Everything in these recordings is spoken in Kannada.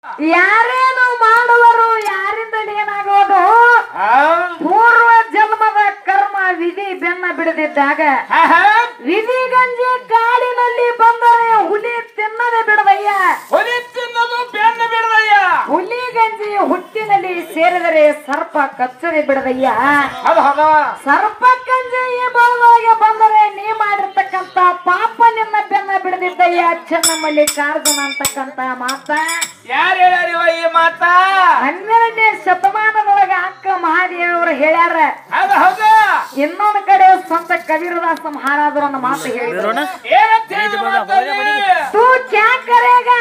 ಯಾರೇನು ಮಾಡುವರು ಯಾರಿಂದ ಏನಾಗೋದು ಆ, ಪೂರ್ವ ಜನ್ಮದ ಕರ್ಮ ವಿಧಿ ಬೆನ್ನ ಬಿಡದಿದ್ದಾಗ ಹಾ, ಹಾ. ವಿಧಿ ಗಂಜಿ ಕಾಡಿನಲ್ಲಿ ಬಂದರೆ ಹುಲಿ ತಿನ್ನದೆ ಬಿಡದಯ್ಯ ಹುಲಿ ತಿನ್ನೋದು ಬೆನ್ನು ಬಿಡದಯ್ಯ ಹುಲಿ ಗಂಜಿ ಹುಟ್ಟಿನಲ್ಲಿ ಸೇರಿದರೆ ಸರ್ಪ ಕಚ್ಚದೆ ಬಿಡದಯ್ಯ ಅದು ಹೌದ ಸರ್ಪ ಗಂಜಿ ಈ ಬಾಳೊಳಗೆ ಬಂದರೆ ನೀ ಮಾಡಿರ್ತಕ್ಕಂತ ಪಾಪ ನಿನ್ನ ಬೆನ್ನ ಬಿಡದಿದ್ದಯ್ಯ ಚೆನ್ನ ಮಲ್ಲಿಕಾರ್ಜುನ ಅಂತಕ್ಕಂತ ಮಾತ ಯಾರು ಹೇಳ್ಯಾರಿವ ಈ ಮಾತ ಹನ್ನೆರಡನೇ ಶತಮಾನದೊಳಗ ಅಕ್ಕ ಮಹಾದೇವರು ಹೇಳ್ಯಾರ ಅದು ಹೌದ ಇನ್ನೊಂದು ಕಡೆ ಸ್ವಂತ ಕಬೀರದಾಸ ಮಹಾರಾಜರು ಅನ್ನೋ ಮಾತು ಹೇಳಿದ್ರು ಏನಂತ ಹೇಳಿ ಮಾತಾಡಿ? ತೂ ಕ್ಯಾ ಕರೇಗ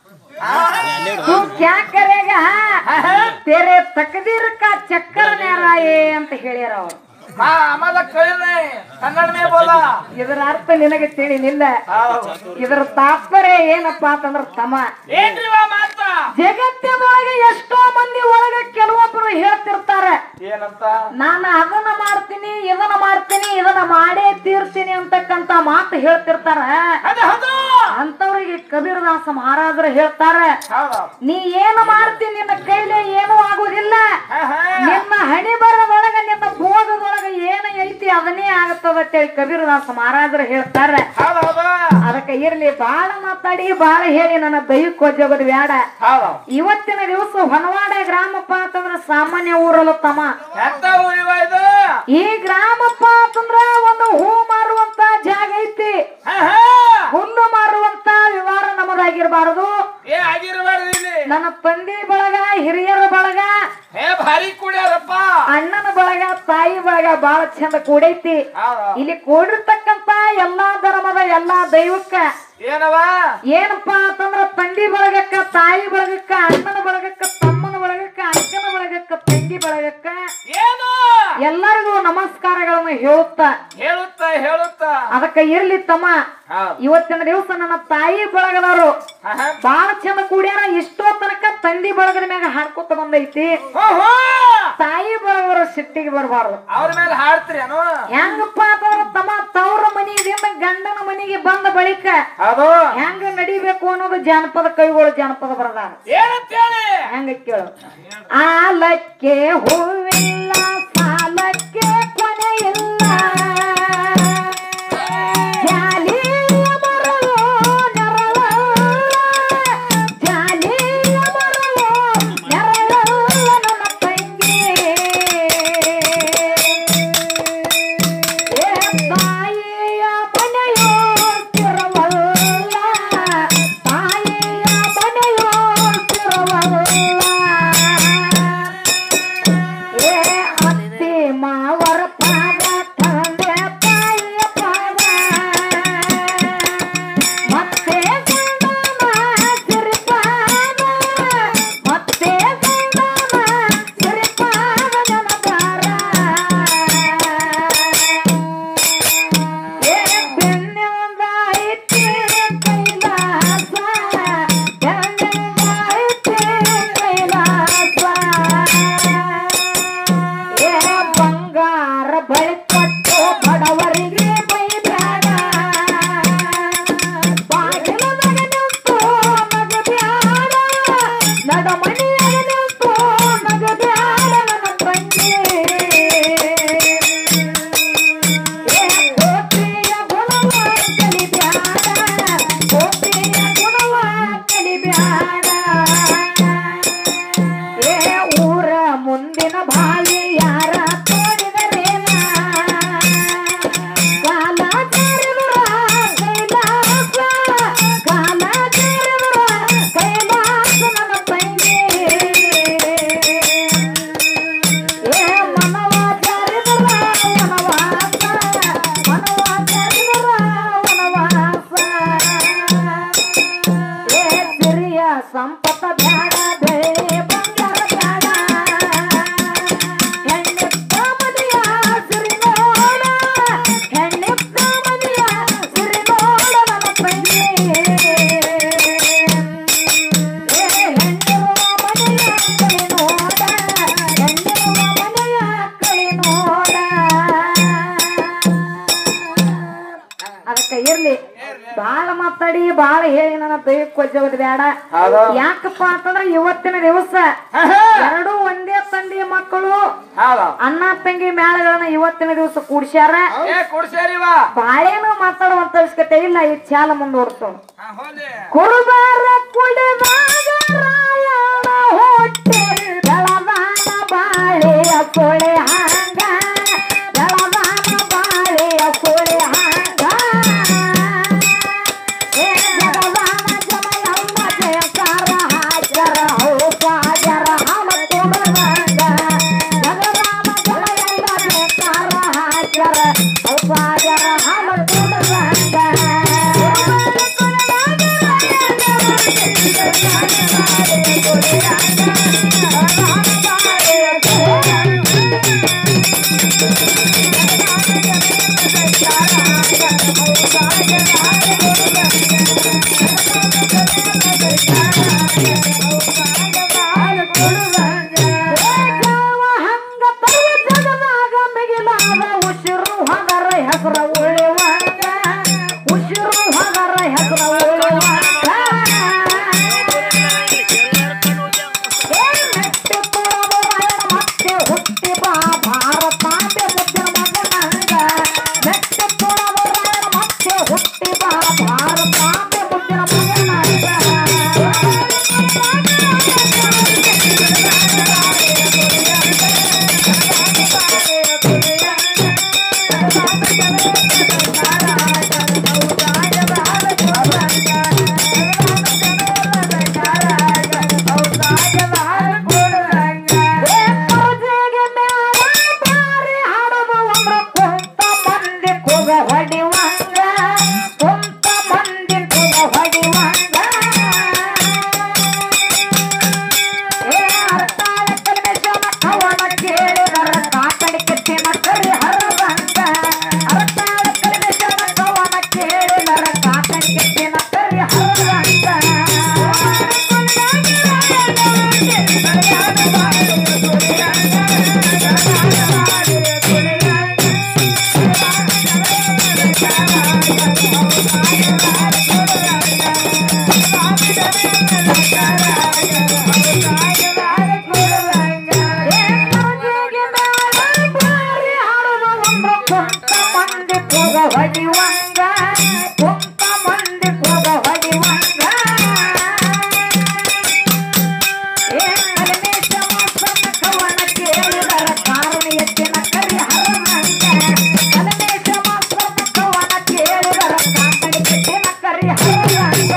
तू क्या करेगा तेरे तकदीर का चक्कर ನೇರಾಯೇ ಅಂತ ಹೇಳ್ಯಾರ ಅವ್ರು ಹಾ ಆಮೇಲೆ ಕಳಿನೆ ಕನ್ನಡ ಮೇ ಬೋಲ ಇದರ ಅರ್ಥ ನಿನಗೆ ತಿಳಿಲಿಲ್ಲ ಹೌದು. ಇದರ ತಾತ್ಪರ್ಯ ಏನಪ್ಪಾ ಅಂತಂದ್ರ ತಮ ಏನ್ರಿವ ಮಾತ ಜಗತ್ತಿನೊಳಗೆ ಎಷ್ಟೋ ಮಂದಿ ಒಳಗ ಕೆಲವೊಬ್ರು ಹೇಳ್ತಿರ್ತಾರೆ ಏನಂತ ನಾನು ಅದನ್ನ ಮಾಡ್ತೀನಿ ಇದನ್ನ ಮಾಡ್ತೀನಿ ಇದನ್ನ ಮಾಡೇ ತೀರ್ತೀನಿ ಅಂತಕ್ಕಂತ ಮಾತು ಹೇಳ್ತಿರ್ತಾರ ಅದು ಹೌದು ಅಂತವ್ರಿಗೆ ಕಬೀರದಾಸ ಮಹಾರಾಜರು ಹೇಳ್ತಾರೆ ಹೌದು ನೀ ಏನು ಮಾಡ್ತೀನಿ ನಿನ್ನ ಕೈಲಿ ಏನೂ ಆಗುದಿಲ್ಲ ಹಾ, ಹಾ. ನಿನ್ನ ಹಣಿ ಬರದೊಳಗ ನಿನ್ನ ಭೋಗದೊಳಗ ಏನ ಐತಿ ಅದನ್ನೇ ಆಗತ್ತದ ಅಂತೇಳಿ ಕಬೀರದಾಸ ಮಹಾರಾಜರು ಹೇಳ್ತಾರೆ ಹೌದು ಹೌದು ಅದಕ್ಕೆ ಇರ್ಲಿ ಬಾಳ ಮಾತಾಡಿ ಬಾಳ ಹೇಳಿ ನನ್ನ ದೈವಕ್ಕೆ ಹೋಗೋದು ಬೇಡ ಹೌದು ಇವತ್ತಿನ ದಿವಸ ಹೊನವಾಡ ಗ್ರಾಮಪ್ಪ ಅಂತಂದ್ರ ಸಾಮಾನ್ಯ ಊರಲ್ಲ ತಮ್ಮ ಎಂತ ಊರಿವ ಇದು ಈ ಗ್ರಾಮಪ್ಪ ಅಂತಂದ್ರ ಒಂದು ಹೂ ಮಾರುವಂತ ಜಾಗ ಐತಿ ಹಾ, ಹಾ. ಹುಲ್ಲು ಮಾರುವಂತ ವ್ಯವಹಾರ ನಮ್ಮದಾಗಿರ್ಬಾರದು ಏ ಆಗಿರಬಾರ್ದು ಇಲ್ಲಿ ನನ್ನ ತಂದೆ ಬಳಗ ಹಿರಿಯರ ಬಳಗ ಏ ಭಾರಿ ಕುಡಿಯಾರಪ್ಪ ಅಣ್ಣನ ಬಳಗ ತಾಯಿ ಬಳಗ ಬಹಳ ಚಂದ ಕೂಡೈತಿ ಹೌದು ಇಲ್ಲಿ ಕೂಡಿರ್ತಕ್ಕಂತ ಎಲ್ಲಾ ಧರ್ಮದ ಎಲ್ಲಾ ದೈವಕ್ಕ ಏನವ ಏನಪ್ಪಾ ಅಂತಂದ್ರ ತಂದಿ ಬಳಗಕ್ಕ ತಾಯಿ ಬಳಗಕ್ಕ ಅಣ್ಣನ ಬಳಗಕ್ಕ ತಮ್ಮನ ಬಳಗಕ್ಕ ಅಕ್ಕನ ಬಳಗಕ್ಕ ತಂಗಿ ಬಳಗಕ್ಕ ಏನು ಎಲ್ಲರಿಗೂ ನಮಸ್ಕಾರಗಳನ್ನು ಹೇಳುತ್ತ ಹೇಳುತ್ತ ಹೇಳುತ್ತ ಅದಕ್ಕ ಇರ್ಲಿ ತಮ್ಮ ಹೌದು ಇವತ್ತಿನ ದಿವಸ ನನ್ನ ತಾಯಿ ಬಳಗದವರು ಹಾ, ಹಾ. ಬಾಳ ಚಂದ ಕೂಡ್ಯಾರ ಇಷ್ಟೋ ತನಕ ತಂದಿ ಬಳಗದ ಮ್ಯಾಗ ಹಾಡ್ಕೊತ ಬಂದೈತಿ ಹೋ, ಹೋ. ತಾಯಿ ಬಳಗವರು ಸಿಟ್ಟಿಗೆ ಬರಬಾರ್ದು ಅವ್ರ ಮೇಲೆ ಹಾಡ್ತೀರಿ ಅನು ಹೆಂಗಪ್ಪ ಅಂತಂದ್ರ ತಮ್ಮ ತವ್ರ ಮನೆಯಿಂದ ಗಂಡನ ಮನೆಗೆ ಬಂದ ಬಳಿಕ ಅದು ಹೆಂಗ ನಡಿಬೇಕು ಅನ್ನೋದು ಜಾನಪದ ಕೈಗಳು ಜಾನಪದ ಬರದಾರ ಏನಂತ ಹೇಳಿ ಹೆಂಗ ಕೇಳು ಆಲಕ್ಕೆ ಹೂವಿಲ್ಲ ಸಾಲಕ್ಕೆ ಕೊನೆ ಇಲ್ಲ ಜಾಲಿಯ ಮರಳು ನೆರಳಲ್ಲ, ಜಾಲಿಯ ಮರಳು ನೆರಳಲ್ಲ ನನ್ನ ತಂಗಿ. ಏ ತಾಯಿಯ ಮನೆಯೋ ಸ್ಥಿರವಲ್ಲ, ತಾಯಿಯ ಮನೆಯೋ ಸ್ಥಿರವಲ್ಲ. ಏ ಅತ್ತಿ ಮಾವರ ಪಾದ ತಂದೆ ತಾಯಿಯ ಪಾದ ಮತ್ತೆ ಗಂಡನ ಸಿರಿಪಾದ ಮತ್ತೆ ಗಂಡನ ಸಿರಿಪಾದ ಜನದಾರ ಏ ಬೆನ್ನಿಂದ ಐತಿ ಕೈಲಾಸ ಬೆನ್ನಿಂದ ಐತಿ ಕೈಲಾಸ ಏ ಬಂಗಾರ ಬಳಿ ಕೊಟ್ಟು ಬಡವರಿಗೆ ಬೈಬ್ಯಾಡ ಬಾಗಿಲದಾಗ ನಿಂತು ನಗಬ್ಯಾಡ ನಡಮಣಿಯಾಗ ನಿಂತು ನಗಬ್ಯಾಡ ನನ್ನ ತಂಗಿ ಏ ಕೋಟಿಯ ಗುಣವ ಕಲಿಬ್ಯಾಡ ಕೋಟಿಯ ಗುಣವ ಕಲಿಬ್ಯಾಡ ಏ ಊರ ಮುಂದಿನ ಬಾಯಿ ಯಾರ ತೋಡಿದರೇನ ಕಾಲ ಜಾರಿದುರ ಕೈಲಾಸ ಕಾಲ ಜಾರಿದುರ ಕೈಲಾಸ ನನ್ನ ತಂಗಿ ಏ ಮನವ ಜಾರಿದುರ ವನವಾಸ ಮನವ ಜಾರಿದುರ ವನವಾಸ ಏ ಸಿರಿಯ ಸಂಪತ್ತ ಬ್ಯಾಡ ಬೆಳೆ ಬಂಗಾರ ಬ್ಯಾಡ ಹೆಣ್ಣಿಪ್ಪ ಮನೆಯ ಸಿರಿ ನೋಡ ಹೆಣ್ಣಿಪ್ಪ ಮನೆಯ ಸಿರಿ ನೋಡ ನನ್ನ ತಂಗಿ ಏ ಹೆಣ್ಣಿರುವ ಮನೆಯ ಕಳಿ ನೋಡ ಹೆಣ್ಣಿರುವ ಮನೆಯ ಕಳಿ ನೋಡ ಅದಕ್ಕೆ ಇರ್ಲಿ ಬಾಳ ಮಾತಾಡಿ ಬಾಳ ಹೇಳಿ ನನ್ನ ದೈವಕ್ಕೆ ಕೊಜ್ಜೋದು ಬೇಡ ಹೌದು. ಯಾಕಪ್ಪ ಅಂತಂದ್ರ ಇವತ್ತಿನ ದಿವಸ ಎರಡೂ ಒಂದೇ ತಂದೆಯ ಮಕ್ಕಳು ಹೌದು ಅಣ್ಣ ತಂಗಿ ಮೇಳಗಳನ್ನ ಇವತ್ತಿನ ದಿವಸ ಕೂಡ್ಸ್ಯಾರ ಏ ಕುಡ್ಸ್ಯಾರಿವ ಬಾಳೇನು ಮಾತಾಡುವಂತ ಅವಶ್ಯಕತೆ ಇಲ್ಲ ಈ ಚಾಲ ಮುಂದುವರ್ಸೋಣ ಹಾ, ಹೋಗ್ಲಿ ಕುರುಬಾರ ಕುಡಿದಾಗ ರಾಯಣ ಹೊಟ್ಟೆ ಬೆಳದಾನ ಬಾಳೆಯ ಕೊಳೆ ಹಾಂಗ ಬೆಳದಾನ ಬಾಳೆಯ ಕೊಳೆ ಹಾಂಗ ಏ ಜಗದಾನ ಜಮಯಮ್ಮ ಜಯಕಾರ ಹಾಜರ ಹೌಪಾಜರ ಹಮ ಕುಡುವಂಗ ಜಗದಾನ ಜಮಯಮ್ಮ ಜಯಕಾರ ಹಾಜರ ಹೌಪಾಜರ ಹಮ ಕುಡುವಂಗ ಹಂಗ ತರುವ ಜಗದಾಗ ಮಿಗಿಲಾದ ಉಸಿರು ಹಗರ ಹೆಸರ ಉಳಿವಂಗ ಉಸಿರು ಹಗರ ಹೆಸರ ಉಳಿವಂಗ ಏ ಮೆಟ್ಟಿ ತುಳದು ರಣ ಮತ್ತೆ ಹುಟ್ಟಿ ಬಾ ಭಾರತಾಂಬೆ ಮುದ್ದಿನ ಮಗನಂಗ ಮೆಟ್ಟಿ ತುಳದು ರಣ ಮತ್ತೆ ಹುಟ್ಟಿ ಬಾ ಭಾರತಾಂಬೆ ಮುದ್ದಿನ ಮಗನಂಗ ಏಕರ್ಜಿಗೆ ಮೇಳ ಬಾರಿ ಹಾಡುದು ಅಂದ್ರ ಕುಂತ ಮಂದಿ ಕುಗ ಹೊಡಿವಂಗ ಕುಂತ ಮಂದಿ ಕುಗ ಹೊಡಿವಂಗ ಏ ಅರ್ತಾಳ ಕಲ್ಮೇಶನ ಕವನ ಕೇಳಿದರ ಕಾಕಡಿ ಕೆತ್ತಿನ ಕರಿ ಹರವಂಗ ಅರ್ತಾಳ ಕಲ್ಮೇಶನ ಕವನ ಕೇಳಿದರ ಕಾಕಡಿ ಕೆತ್ತಿನ ಕರಿ ಹರವಂಗ ಹೊಡಿವಂಗ ಕುಂತ ಮಂದಿ ಕೂಗ ಹೊಡಿವಂಗ ಏ ಕಲ್ಮೇಶ ಮಾಸ್ತರ್ನ ಕವನ ಕೇಳಿದರ ಕಾರಣ ಎತ್ತಿನ ಕರಿ ಹರವಂಗ ಕಲ್ಮೇಶ ಮಾಸ್ತರ್ನ ಕವನ ಕೇಳಿದರ ಕಾಕಡಿ ಕೆಟ್ಟಿನ ಕರಿ ಹರವಂಗ